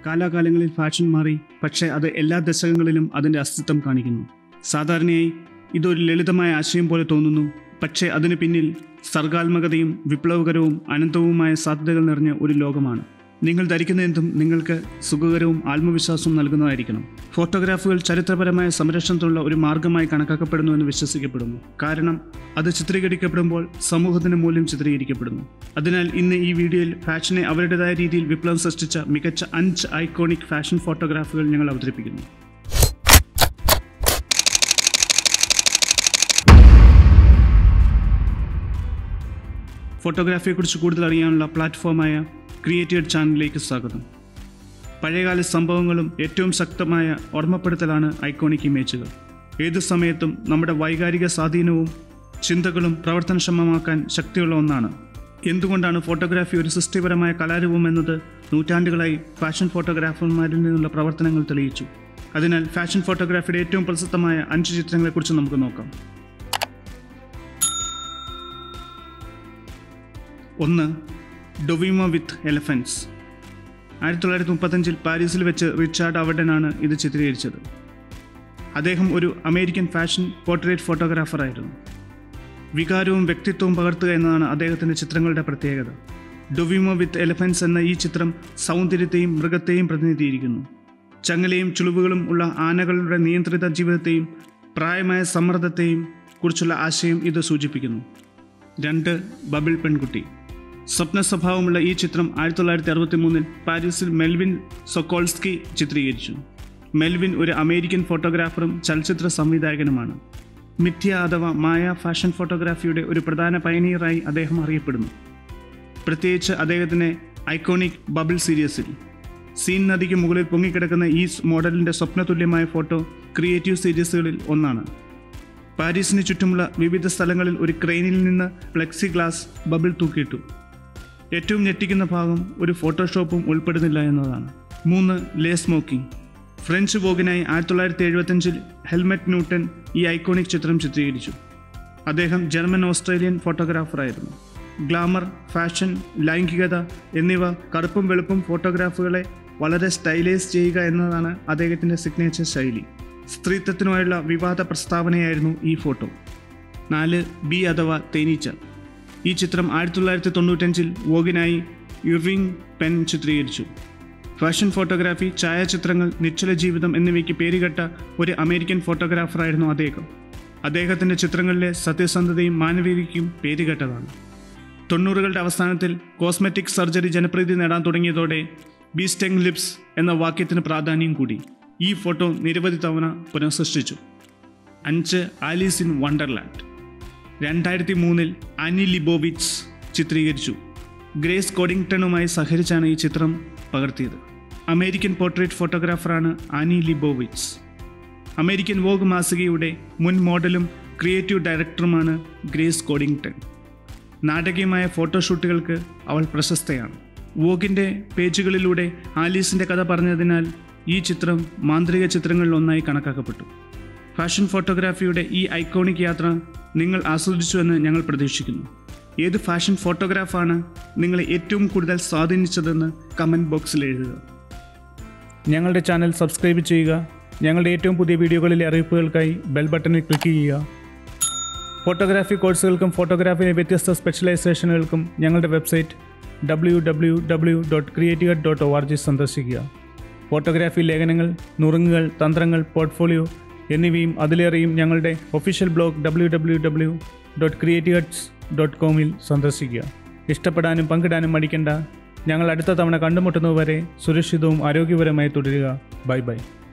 കാലാകാലങ്ങളിൽ ഫാഷൻ മാറി പക്ഷേ അത് എല്ലാ ദശകങ്ങളിലും അതിൻ്റെ അസ്തിത്വം കാണിക്കുന്നു സാധാരണയായി ഇതൊരു ലളിതമായ ആശയം പോലെ തോന്നുന്നു പക്ഷേ അതിനു പിന്നിൽ സർഗാത്മകതയും വിപ്ലവകരവും അനന്തവുമായ സാധ്യതകൾ നിറഞ്ഞ ഒരു ലോകമാണ് നിങ്ങൾ ധരിക്കുന്ന എന്തും നിങ്ങൾക്ക് സുഖകരവും ആത്മവിശ്വാസവും നൽകുന്നതായിരിക്കണം ഫോട്ടോഗ്രാഫുകൾ ചരിത്രപരമായ സംരക്ഷണത്തിനുള്ള ഒരു മാർഗമായി കണക്കാക്കപ്പെടുന്നുവെന്ന് വിശ്വസിക്കപ്പെടുന്നു കാരണം അത് ചിത്രീകരിക്കപ്പെടുമ്പോൾ സമൂഹത്തിന് മൂല്യം ചിത്രീകരിക്കപ്പെടുന്നു അതിനാൽ ഇന്ന് ഈ വീഡിയോയിൽ ഫാഷനെ അവരുടേതായ രീതിയിൽ വിപ്ലവം സൃഷ്ടിച്ച മികച്ച അഞ്ച് ഐക്കോണിക് ഫാഷൻ ഫോട്ടോഗ്രാഫുകൾ ഞങ്ങൾ അവതരിപ്പിക്കുന്നു ഫോട്ടോഗ്രാഫിയെക്കുറിച്ച് കൂടുതൽ അറിയാനുള്ള പ്ലാറ്റ്ഫോമായ ക്രിയേറ്റീവ് ചാനലിലേക്ക് സ്വാഗതം പഴയകാല സംഭവങ്ങളും ഏറ്റവും ശക്തമായ ഓർമ്മപ്പെടുത്തലാണ് ഐക്കോണിക് ഇമേജുകൾ ഏതു സമയത്തും നമ്മുടെ വൈകാരിക സ്വാധീനവും ചിന്തകളും പ്രവർത്തനക്ഷമമാക്കാൻ ശക്തിയുള്ള ഒന്നാണ് എന്തുകൊണ്ടാണ് ഫോട്ടോഗ്രാഫി ഒരു സൃഷ്ടിപരമായ കലാരൂപം എന്നത് നൂറ്റാണ്ടുകളായി ഫാഷൻ ഫോട്ടോഗ്രാഫർമാരിൽ നിന്നുള്ള പ്രവർത്തനങ്ങൾ തെളിയിച്ചു അതിനാൽ ഫാഷൻ ഫോട്ടോഗ്രാഫിയുടെ ഏറ്റവും പ്രസിദ്ധമായ അഞ്ച് ചിത്രങ്ങളെക്കുറിച്ച് നമുക്ക് നോക്കാം ഒന്ന് ഡൊവിമ വിത്ത് എലഫൻസ് ആയിരത്തി തൊള്ളായിരത്തി മുപ്പത്തഞ്ചിൽ പാരീസിൽ വെച്ച് റിച്ചാർഡ് അവഡനാണ് ഇത് ചിത്രീകരിച്ചത് അദ്ദേഹം ഒരു അമേരിക്കൻ ഫാഷൻ പോർട്രേറ്റ് ഫോട്ടോഗ്രാഫറായിരുന്നു വികാരവും വ്യക്തിത്വവും പകർത്തുക എന്നതാണ് അദ്ദേഹത്തിൻ്റെ ചിത്രങ്ങളുടെ പ്രത്യേകത ഡൊവിമോ വിത്ത് എലഫൻസ് എന്ന ഈ ചിത്രം സൗന്ദര്യത്തെയും മൃഗത്തെയും പ്രതിനിധീകരിക്കുന്നു ചങ്ങലയും ചുളിവുകളും ഉള്ള ആനകളുടെ നിയന്ത്രിത ജീവിതത്തെയും പ്രായമായ സമ്മർദ്ദത്തെയും കുറിച്ചുള്ള ആശയം ഇത് സൂചിപ്പിക്കുന്നു രണ്ട് ബബിൾ പെൺകുട്ടി സ്വപ്ന സ്വഭാവമുള്ള ഈ ചിത്രം ആയിരത്തി തൊള്ളായിരത്തി അറുപത്തി മൂന്നിൽ പാരീസിൽ മെൽവിൻ സൊക്കോൾസ്കി ചിത്രീകരിച്ചു മെൽവിൻ ഒരു അമേരിക്കൻ ഫോട്ടോഗ്രാഫറും ചലച്ചിത്ര സംവിധായകനുമാണ് മിഥ്യ അഥവാ മായ ഫാഷൻ ഫോട്ടോഗ്രാഫിയുടെ ഒരു പ്രധാന പയനീയറായി അദ്ദേഹം അറിയപ്പെടുന്നു പ്രത്യേകിച്ച് അദ്ദേഹത്തിൻ്റെ ഐക്കോണിക് ബബിൾ സീരീസിൽ സീൻ നദിക്ക് മുകളിൽ പൊങ്ങിക്കിടക്കുന്ന ഈ മോഡലിൻ്റെ സ്വപ്നതുല്യമായ ഫോട്ടോ ക്രിയേറ്റീവ് സീരീസുകളിൽ ഒന്നാണ് പാരീസിന് ചുറ്റുമുള്ള വിവിധ സ്ഥലങ്ങളിൽ ഒരു ക്രെയിനിൽ നിന്ന് പ്ലെക്സി ഗ്ലാസ് ബബിൾ തൂക്കിയിട്ടു ഏറ്റവും ഞെട്ടിക്കുന്ന ഭാഗം ഒരു ഫോട്ടോഷോപ്പും ഉൾപ്പെടുന്നില്ല എന്നതാണ് മൂന്ന് ലേ സ്മോക്കിംഗ് ഫ്രഞ്ച് വോഗിനായി ആയിരത്തി തൊള്ളായിരത്തി എഴുപത്തഞ്ചിൽ ഹെൽമെറ്റ് ന്യൂട്ടൺ ഈ ഐക്കോണിക് ചിത്രം ചിത്രീകരിച്ചു അദ്ദേഹം ജർമ്മൻ ഓസ്ട്രേലിയൻ ഫോട്ടോഗ്രാഫറായിരുന്നു ഗ്ലാമർ ഫാഷൻ ലൈംഗികത എന്നിവ കറുപ്പും വെളുപ്പും ഫോട്ടോഗ്രാഫുകളെ വളരെ സ്റ്റൈലൈസ് ചെയ്യുക എന്നതാണ് അദ്ദേഹത്തിൻ്റെ സിഗ്നേച്ചർ ശൈലി സ്ത്രീത്വത്തിനുമായുള്ള വിവാദ പ്രസ്താവനയായിരുന്നു ഈ ഫോട്ടോ നാല് ബി അഥവാ തേനീച്ച ഈ ചിത്രം ആയിരത്തി തൊള്ളായിരത്തി തൊണ്ണൂറ്റഞ്ചിൽ വോഗിനായി ഇർവിംഗ് പെൻ ചിത്രീകരിച്ചു ഫാഷൻ ഫോട്ടോഗ്രാഫി ഛായാചിത്രങ്ങൾ നിശ്ചല ജീവിതം എന്നിവയ്ക്ക് പേരുകെട്ട ഒരു അമേരിക്കൻ ഫോട്ടോഗ്രാഫറായിരുന്നു അദ്ദേഹം അദ്ദേഹത്തിൻ്റെ ചിത്രങ്ങളിലെ സത്യസന്ധതയും മാനവികതയ്ക്കും പേരുകെട്ടതാണ് തൊണ്ണൂറുകളുടെ അവസാനത്തിൽ കോസ്മെറ്റിക് സർജറി ജനപ്രീതി നേടാൻ തുടങ്ങിയതോടെ ബീസ്റ്റെങ് ലിപ്സ് എന്ന വാക്യത്തിന് പ്രാധാന്യം കൂടി ഈ ഫോട്ടോ നിരവധി തവണ പുനഃസൃഷ്ടിച്ചു അഞ്ച് ആലീസ് ഇൻ വണ്ടർലാൻഡ് രണ്ടായിരത്തി മൂന്നിൽ അനി ലിബോവിറ്റ്സ് ചിത്രീകരിച്ചു ഗ്രേസ് കോഡിങ്ടണുമായി സഹകരിച്ചാണ് ഈ ചിത്രം പകർത്തിയത് അമേരിക്കൻ പോർട്രേറ്റ് ഫോട്ടോഗ്രാഫറാണ് ആനി ലിബോവിറ്റ്സ് അമേരിക്കൻ വോഗ് മാസികയുടെ മുൻ മോഡലും ക്രിയേറ്റീവ് ഡയറക്ടറുമാണ് ഗ്രേസ് കോഡിങ്ടൺ നാടകീയമായ ഫോട്ടോഷൂട്ടുകൾക്ക് അവൾ പ്രശസ്തയാണ് വോഗിൻ്റെ പേജുകളിലൂടെ ആലീസിൻ്റെ കഥ പറഞ്ഞതിനാൽ ഈ ചിത്രം മാന്ത്രിക ചിത്രങ്ങളിൽ ഒന്നായി കണക്കാക്കപ്പെട്ടു ഫാഷൻ ഫോട്ടോഗ്രാഫിയുടെ ഈ ഐക്കോണിക് യാത്ര നിങ്ങൾ ആസ്വദിച്ചുവെന്ന് ഞങ്ങൾ പ്രതീക്ഷിക്കുന്നു ഏത് ഫാഷൻ ഫോട്ടോഗ്രാഫാണ് നിങ്ങളെ ഏറ്റവും കൂടുതൽ സ്വാധീനിച്ചതെന്ന് കമൻറ്റ് ബോക്സിൽ എഴുതുക ഞങ്ങളുടെ ചാനൽ സബ്സ്ക്രൈബ് ചെയ്യുക ഞങ്ങളുടെ ഏറ്റവും പുതിയ വീഡിയോകളിലെ അറിയിപ്പുകൾക്കായി ബെൽ ബട്ടണിൽ ക്ലിക്ക് ചെയ്യുക ഫോട്ടോഗ്രാഫി കോഴ്സുകൾക്കും ഫോട്ടോഗ്രാഫിയിലെ വ്യത്യസ്ത സ്പെഷ്യലൈസേഷനുകൾക്കും ഞങ്ങളുടെ website W W W dot creative dot O R G സന്ദർശിക്കുക ഫോട്ടോഗ്രാഫി ലേഖനങ്ങൾ നുറുങ്ങുകൾ തന്ത്രങ്ങൾ പോർട്ട്ഫോളിയോ എന്നിവയും അതിലേറെയും ഞങ്ങളുടെ official blog W W W dot creative dot കോമിൽ സന്ദർശിക്കുക ഇഷ്ടപ്പെടാനും പങ്കിടാനും മടിക്കേണ്ട ഞങ്ങൾ അടുത്ത തവണ കണ്ടുമുട്ടുന്നതുവരെ സുരക്ഷിതവും ആരോഗ്യപരമായി തുടരുക ബൈ ബൈ